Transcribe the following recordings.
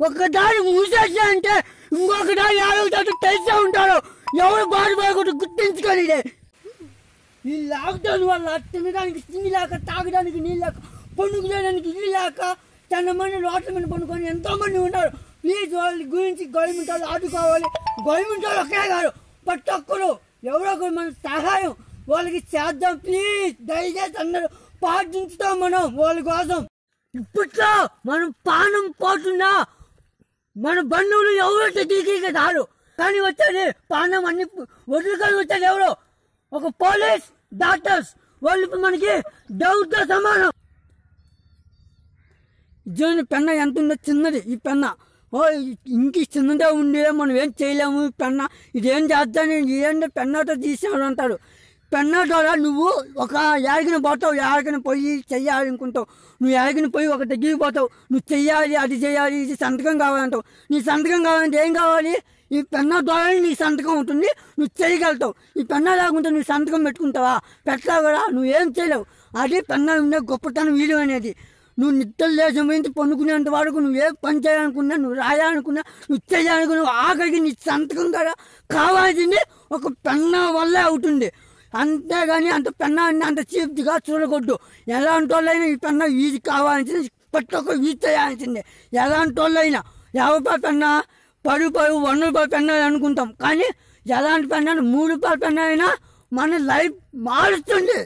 ఒకదారి మూసేసి అంటే ఇంకొకదారి ఆరోగ్యాలు తెలిసే ఉంటారు ఎవరు బాధపడకూడదు గుర్తించుకొని ఇదే. ఈ లాక్డౌన్ వల్ల తినడానికి తిండి లేక తాగడానికి నీళ్ళు లేక పండుగడానికి ఇల్లు లేక చాలా మంది రోడ్ల మీద పండుకొని ఎంతో మంది ఉన్నారు ప్లీజ్ వాళ్ళ గురించి గవర్నమెంట్ వాళ్ళు ఆదుకోవాలి గవర్నమెంట్ వాళ్ళు ఒకే కాదు ప్రతి ఒక్కరు ఎవరో ఒకరు మన సహాయం వాళ్ళకి చేద్దాం ప్లీజ్ దయచేసి అందరూ పాటించుతాం మనం వాళ్ళ కోసం ఇప్పట్లో మనం పానం పోతున్నా మన బంధువులు ఎవరో దిగి రారు కానీ వచ్చేది పానం అన్ని వదులుకొని వచ్చేది ఎవరు ఒక పోలీస్ డాక్టర్స్ వాళ్ళు ఇప్పుడు మనకి డౌట్ తో సమానం చూడండి పెన్న ఎంత ఉందో చిన్నది ఈ పెన్న ఓ ఇంక చిన్నదే ఉండి మనం ఏం చేయలేము ఈ పెన్న ఇదేం చేద్దాని ఇదేంటి పెన్నతో తీసినాడు అంటాడు పెన్న ద్వారా నువ్వు ఒక యాడిగిన పోతావు యాడిగిన పోయి చెయ్యాలి అనుకుంటావు నువ్వు యాడిగిన పోయి ఒక దగ్గరికి పోతావు నువ్వు చెయ్యాలి అది చేయాలి ఇది సంతకం కావాలంటావు నీ సంతకం కావాలంటే ఏం కావాలి ఈ పెన్న ద్వారా నీ సంతకం ఉంటుంది నువ్వు చేయగలుగుతావు ఈ పెన్న లేకుంటే నువ్వు సంతకం పెట్టుకుంటావా పెట్టావు కదా నువ్వు ఏం చేయలేవు అది పెన్న ఉండే గొప్పతనం వీలు అనేది నువ్వు నిద్ర లేచి పోయింది పనుకునేంత వరకు నువ్వు ఏ పని చేయాలనుకున్నా నువ్వు రాయాలనుకున్నా నువ్వు చేయాలనుకున్నా ఆఖరికి నీ సంతకం కూడా కావాల్సింది ఒక పెన్న వల్లే అవుతుంది అంతేగాని అంత పెన్న అన్ని అంత చీప్గా చూడకూడదు ఎలాంటి వాళ్ళైనా ఈ పెన్న ఈజీ కావాల్సింది ప్రతి ఒక్క యూజ్ చేయాల్సిందే ఎలాంటి వాళ్ళైనా యాభై రూపాయల పెన్న పది రూపాయలు వంద రూపాయల పెన్న అనుకుంటాం కానీ ఎలాంటి పెన్న మూడు రూపాయల పెన్న అయినా మన లైఫ్ మారుస్తుంది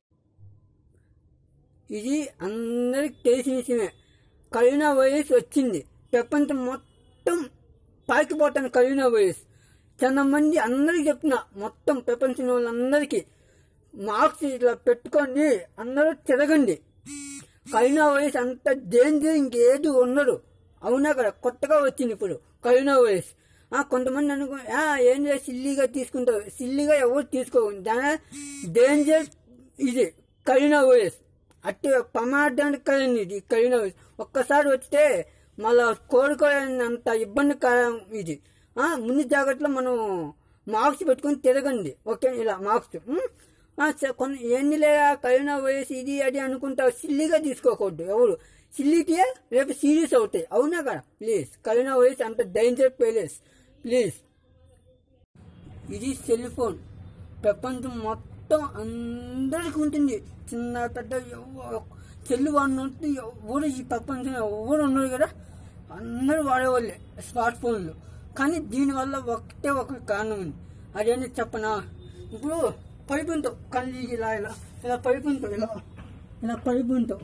ఇది అందరికి తెలిసిన విషయమే కరోనా వైరస్ వచ్చింది ప్రపంచం మొత్తం పాకిపోతాను కరోనా వైరస్ చాలా మంది అందరికి చెప్తున్నా మొత్తం ప్రపంచంలో వాళ్ళందరికీ మార్క్స్ ఇట్లా పెట్టుకొని అందరూ తిరగండి కరోనా వైరస్ అంత డేంజర్ ఇంకేది ఉండదు అవునా కదా కొత్తగా వచ్చింది ఇప్పుడు కరోనా వైరస్ ఆ, కొంతమంది అనుకో "ఆ, ఏం లేదు సిల్లీగా తీసుకుంటారు సిల్లీగా ఎవరు తీసుకోకండి దాని డేంజర్ ఇది కరోనా వైరస్ అట్టి ప్రమాదానికి కదండి ఇది కరోనా వైరస్ ఒక్కసారి వస్తే మళ్ళా కోరుకోలేనంత ఇబ్బందికరం ఇది ఆ, ముందు జాగ్రత్తలో మనం మార్క్స్ పెట్టుకొని తిరగండి ఓకే ఇలా మార్క్స్ ఉం? ఆ, స- కొన్ని ఎన్ని లేదా కరోనా వైరస్ ఇది అది అనుకుంటారు సిల్లీగా తీసుకోకూడదు ఎవరు సిల్లీకే రేపు సీరియస్ అవుతాయి అవునా కదా ప్లీజ్ కరోనా వైరస్ అంత డేంజర్ ప్లేస్ ప్లీజ్ ఇది సెల్ ఫోన్ ప్రపంచం మొత్తం అందరికి ఉంటుంది చిన్న పెద్ద ఎవ- సెల్ వాడినట్టు ఎవరు ఈ ప్రపంచంలో ఎవరు ఉన్నారు కదా అందరూ వాడేవాళ్ళే స్మార్ట్ ఫోన్లు కానీ దీనివల్ల ఒకటే ఒక కారణం ఉంది అదేంటి చెప్పనా ఇప్పుడు పైపుంటావు కళ్ళు ఇలా ఇలా ఇలా పైపుంటావు ఇలా ఇలా పైపుంటావు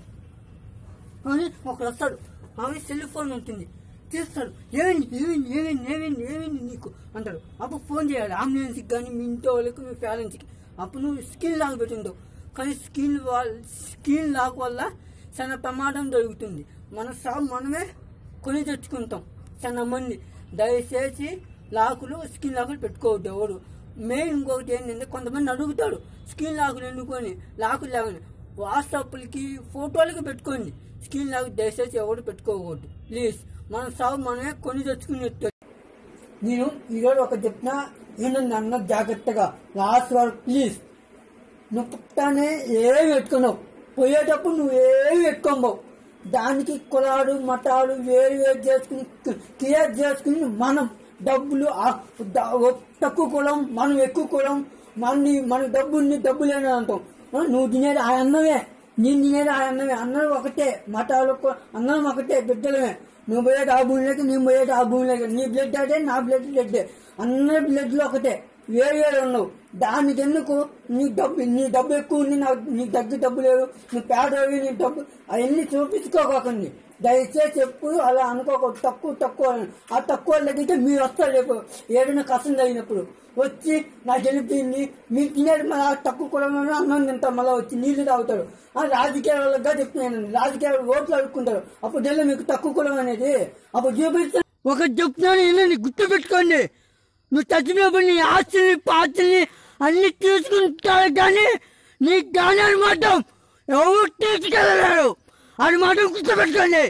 అని ఒకడు వస్తాడు ఆమె సెల్ ఫోన్ ఉంటుంది తీస్తాడు ఏమైంది ఏమైంది ఏమైంది ఏమైంది ఏమైంది నీకు అంటాడు అప్పుడు ఫోన్ చేయాలి అంబులెన్స్కి కానీ మీ ఇంట్లో వాళ్ళకి మీ పేరెంట్స్కి అప్పుడు నువ్వు స్క్రీన్ లాక్ పెట్టింటావు కానీ స్క్రీన్ స్క్రీన్ లాక్ వల్ల చాలా ప్రమాదం జరుగుతుంది మన సాగు మనమే కొని తెచ్చుకుంటాం చాలా మంది దయచేసి లాకులు స్క్రీన్ లాకులు పెట్టుకోవద్దు ఎవరు మెయిన్ ఇంకొకటి ఏంటంటే కొంతమంది అడుగుతాడు స్క్రీన్ లాకులు ఎన్నుకొని లాకులు లేవని వాట్సాప్లకి ఫోటోలకి పెట్టుకోండి స్క్రీన్ లాక్ దయచేసి ఎవరు పెట్టుకోకూడదు ప్లీజ్ మన సాగు మనమే కొని తెచ్చుకునేట్టు నేను ఈరోజు ఒక చెప్పిన ఏంటంటే అన్న జాగ్రత్తగా లాస్ట్ వరకు ప్లీజ్ నువ్వు పుట్టానే ఏమి పెట్టుకున్నావు పోయేటప్పుడు నువ్వు ఏమి పెట్టుకోబోవు దానికి కులాలు మతాలు వేరు వేరు చేసుకుని క్లియర్ చేసుకుని మనం డబ్బులు ఆ- ద- ఓ- తక్కువ కులం మనం ఎక్కువ కులం మన మన డబ్బుల్ని డబ్బులేని అంటాం ఆ, నువ్వు తినేది ఆ అన్నమే నేను తినేది ఆ అన్నమే అందరూ ఒకటే మతాలు కు- అందరం ఒకటే బిడ్డలమే నువ్వు పోయేది ఆ భూమిలోకి నేను పోయేది ఆ భూమిలోకి నీ బ్లడ్ అదే నా బ్లడ్ బ్లడ్ అందరి బ్లడ్లు ఒకటే వేరు వేరు ఉన్నావు దానికి ఎందుకు నీ డబ్బు నీ డబ్బు ఎక్కువ ఉంది నా నీ దగ్గర డబ్బు లేదు నీ పేదవి నీ డబ్బు అవన్నీ చూపించుకోకండి దయచేసి ఎప్పుడు అలా అనుకోకూడదు తక్కువ తక్కువ అని. ఆ తక్కువ తగ్గితే మీరు వస్తారు రేపు ఏదైనా కష్టం తగినప్పుడు వచ్చి నా గెలిపింది మీరు తినేది మళ్ళీ తక్కువ కులంలోనే అన్నం తింటారు మళ్ళీ వచ్చి నీళ్లు తాగుతారు ఆ రాజకీయ వాళ్ళగా చెప్తున్నాను రాజకీయ ఓట్లు అడుక్కుంటారు అప్పుడు తెలియదు మీకు తక్కువ కులం అనేది అప్పుడు చూపిస్తే ఒక చెప్తున్నాను ఏంటండి గుర్తు పెట్టుకోండి నువ్వు చచ్చినప్పుడు నీ ఆస్తిని పాస్తిని అన్ని తీసుకుంటారు కానీ నీ జ్ఞానాన్ని మాత్రం ఎవరు తీసుకెళ్ళలేరు అది మాత్రం గుర్తుపెట్టుకోండి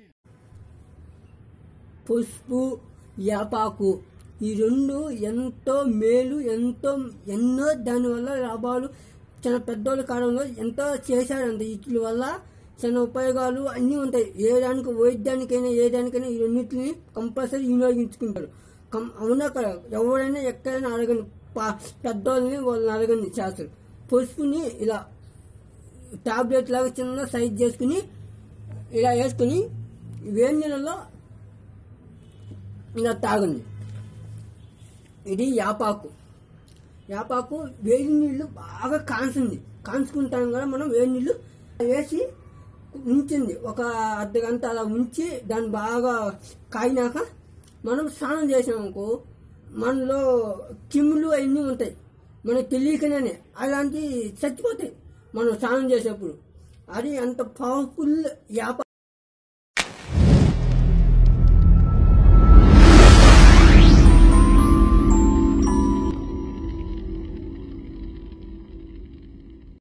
పసుపు యాపాకు ఈ రెండు ఎంతో మేలు ఎంతో ఎన్నో దానివల్ల లాభాలు చాలా పెద్దోళ్ళ కాలంలో ఎంతో చేశారంట వీటి వల్ల చాలా ఉపయోగాలు అన్నీ ఉంటాయి ఏ దానికి వైద్యానికైనా ఏ దానికైనా ఈ రెండింటిని కంపల్సరీ వినియోగించుకుంటారు కం అవునా కదా ఎవరైనా ఎక్కడైనా అడగండి పా- పెద్దోళ్ళని వాళ్ళని అడగండి చేస్తారు పసుపుని ఇలా టాబ్లెట్ లాగా చిన్న సైజ్ చేసుకుని ఇలా వేసుకుని వేడి నీళ్ళలో ఇలా తాగండి ఇది యాపాకు యాపాకు వేడి నీళ్ళు బాగా కాంచింది కాంచుకుంటాం కదా మనం వేడి నీళ్ళు వేసి ఉంచింది ఒక అర్ధ గంట అలా ఉంచి దాన్ని బాగా కాయినాక మనం స్నానం చేసామనుకో మనలో కిమ్ములు అవన్నీ ఉంటాయి మనకు తెలియకనే అలాంటి చచ్చిపోతాయి మనం స్నానం చేసేప్పుడు అది అంత పవర్ఫుల్ యాప